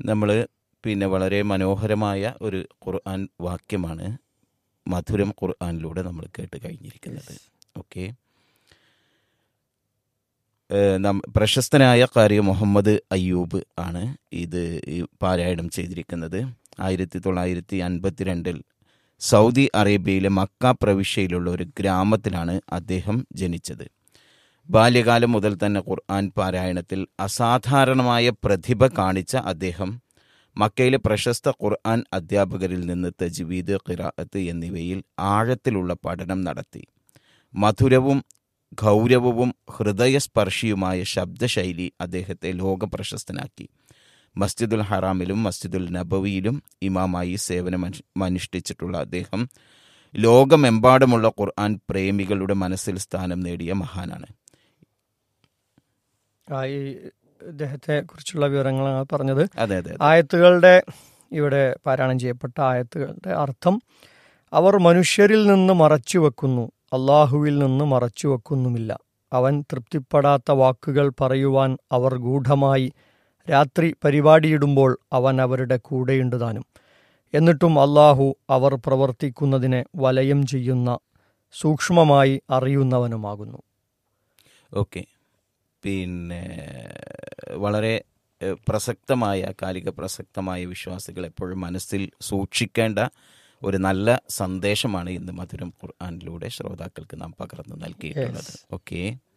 നമ്മൾ പിന്നെ വളരെ മനോഹരമായ ഒരു ഖുർആൻ വാക്യമാണ് മധുരം ഖുർആനിലൂടെ നമ്മൾ കേട്ട് കഴിഞ്ഞിരിക്കുന്നത് ഓക്കെ ഏഹ് നം- പ്രശസ്തനായ കാരി മുഹമ്മദ് അയ്യൂബ് ആണ് ഇത് ഈ പാരായണം ചെയ്തിരിക്കുന്നത് ആയിരത്തി തൊള്ളായിരത്തി അൻപത്തിരണ്ടിൽ സൗദി അറേബ്യയിലെ മക്ക പ്രവിശ്യയിലുള്ള ഒരു ഗ്രാമത്തിലാണ് അദ്ദേഹം ജനിച്ചത് ബാല്യകാലം മുതൽ തന്നെ ഖുർആൻ പാരായണത്തിൽ അസാധാരണമായ പ്രതിഭ കാണിച്ച അദ്ദേഹം മക്കയിലെ പ്രശസ്ത ഖുർആൻ അധ്യാപകരിൽ നിന്ന് തജ്വീദ് ഖിറാഅത്ത് എന്നിവയിൽ ആഴത്തിലുള്ള പഠനം നടത്തി മധുരവും ഗൗരവവും ഹൃദയസ്പർശിയുമായ ശബ്ദശൈലി അദ്ദേഹത്തെ ലോകപ്രശസ്തനാക്കി മസ്ജിദുൽ ഹറാമിലും മസ്ജിദുൽ നബവിയിലും ഇമാമായി സേവനം അനുഷ്ഠിച്ചിട്ടുള്ള അദ്ദേഹം ലോകമെമ്പാടുമുള്ള ഖുർആൻ പ്രേമികളുടെ മനസ്സിൽ സ്ഥാനം നേടിയ മഹാനാണ് ആ, ഈ ഇദ്ദേഹത്തെ കുറിച്ചുള്ള വിവരങ്ങളാണ് പറഞ്ഞത് അതെ അതെ അതെ. ആയത്തുകളുടെ ഇവിടെ പാരായണം ചെയ്യപ്പെട്ട ആയത്തുകളുടെ അർത്ഥം അവർ മനുഷ്യരിൽ നിന്ന് മറച്ചു വെക്കുന്നു അള്ളാഹുവിൽ നിന്ന് മറച്ചു വെക്കുന്നുമില്ല അവൻ തൃപ്തിപ്പെടാത്ത വാക്കുകൾ പറയുവാൻ അവർ ഗൂഢമായി രാത്രി പരിപാടിയിടുമ്പോൾ അവൻ അവരുടെ കൂടെയുണ്ട് താനും എന്നിട്ടും അള്ളാഹു അവർ പ്രവർത്തിക്കുന്നതിനെ വലയം ചെയ്യുന്ന സൂക്ഷ്മമായി അറിയുന്നവനുമാകുന്നു ഓക്കെ പിന്നെ വളരെ ഏഹ്, പ്രസക്തമായ കാലിക പ്രസക്തമായ വിശ്വാസികൾ എപ്പോഴും മനസ്സിൽ സൂക്ഷിക്കേണ്ട ഒരു നല്ല സന്ദേശമാണ് ഇന്ന് മധുരം ഖുർആാനിലൂടെ ശ്രോതാക്കൾക്ക് നാം പകർന്നു നൽകിയിട്ടുള്ളത് ഓക്കെ